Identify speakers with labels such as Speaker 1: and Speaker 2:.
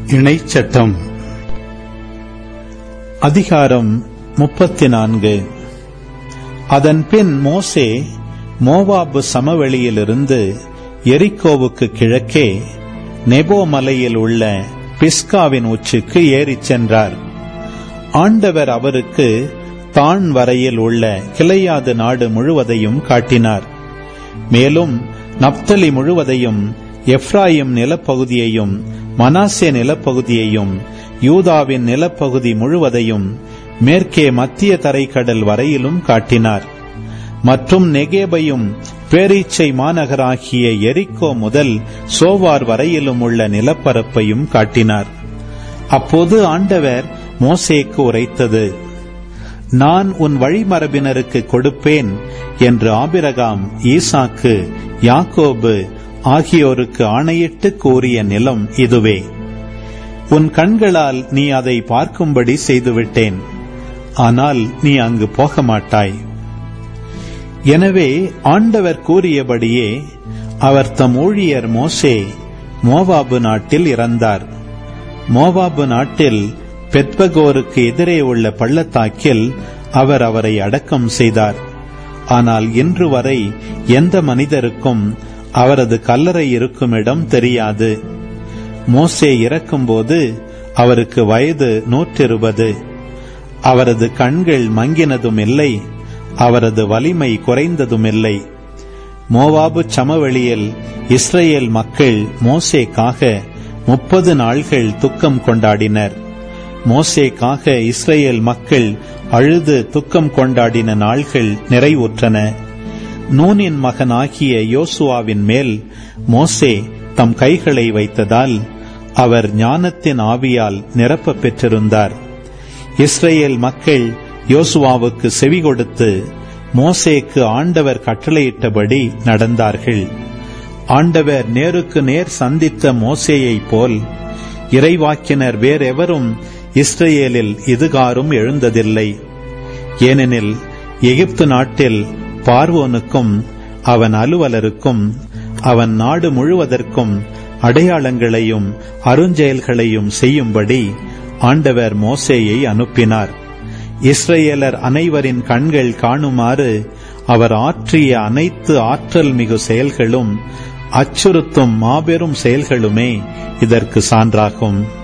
Speaker 1: இணைச்சட்டம் அதிகாரம் முப்பத்தி நான்கு அதன்பின் மோசே மோவாபு சமவெளியிலிருந்து எரிக்கோவுக்கு கிழக்கே நெபோ மலையில் உள்ள பிஸ்காவின் உச்சிக்கு ஏறிச் சென்றார் ஆண்டவர் அவருக்கு தான் வரையில் உள்ள கிளையாது நாடு முழுவதையும் காட்டினார் மேலும் நப்தலி முழுவதையும் எப்ராயிம் நிலப்பகுதியையும் மனாசே நிலப்பகுதியையும் யூதாவின் நிலப்பகுதி முழுவதையும் மேற்கே மத்திய தரைக்கடல் வரையிலும் காட்டினார் மற்றும் நெகேபையும் பேரீச்சை மாநகராகிய எரிக்கோ முதல் சோவார் வரையிலும் உள்ள நிலப்பரப்பையும் காட்டினார் அப்போது ஆண்டவர் மோசேக்கு உரைத்தது நான் உன் வழிமரபினருக்கு கொடுப்பேன் என்று ஆபிரகாம் ஈசாக்கு யாக்கோபு ஆகியோருக்கு ஆணையிட்டு கூறிய நிலம் இதுவே உன் கண்களால் நீ அதை பார்க்கும்படி செய்துவிட்டேன் ஆனால் நீ அங்கு போக மாட்டாய் எனவே ஆண்டவர் கூறியபடியே அவர் தம் ஊழியர் மோசே மோவாபு நாட்டில் இறந்தார் மோவாபு நாட்டில் பெத்பகோருக்கு எதிரே உள்ள பள்ளத்தாக்கில் அவர் அவரை அடக்கம் செய்தார் ஆனால் இன்று வரை எந்த மனிதருக்கும் அவரது கல்லறை இருக்கும் இடம் தெரியாது மோசே இறக்கும்போது அவருக்கு வயது நூற்றிருபது அவரது கண்கள் மங்கினதும் இல்லை அவரது வலிமை குறைந்ததும் இல்லை மோவாபு சமவெளியில் இஸ்ரேல் மக்கள் மோசேக்காக முப்பது நாள்கள் துக்கம் கொண்டாடினர் மோசேக்காக இஸ்ரேல் மக்கள் அழுது துக்கம் கொண்டாடின நாள்கள் நிறைவுற்றன நூனின் மகனாகிய யோசுவாவின் மேல் மோசே தம் கைகளை வைத்ததால் அவர் ஞானத்தின் ஆவியால் நிரப்ப பெற்றிருந்தார் இஸ்ரேல் மக்கள் யோசுவாவுக்கு செவி கொடுத்து மோசேக்கு ஆண்டவர் கட்டளையிட்டபடி நடந்தார்கள் ஆண்டவர் நேருக்கு நேர் சந்தித்த மோசேயைப் போல் இறைவாக்கினர் வேறெவரும் இஸ்ரேலில் இதுகாரும் எழுந்ததில்லை ஏனெனில் எகிப்து நாட்டில் பார்வோனுக்கும் அவன் அலுவலருக்கும் அவன் நாடு முழுவதற்கும் அடையாளங்களையும் அருஞ்செயல்களையும் செய்யும்படி ஆண்டவர் மோசேயை அனுப்பினார் இஸ்ரேலர் அனைவரின் கண்கள் காணுமாறு அவர் ஆற்றிய அனைத்து ஆற்றல் மிகு செயல்களும் அச்சுறுத்தும் மாபெரும் செயல்களுமே இதற்கு சான்றாகும்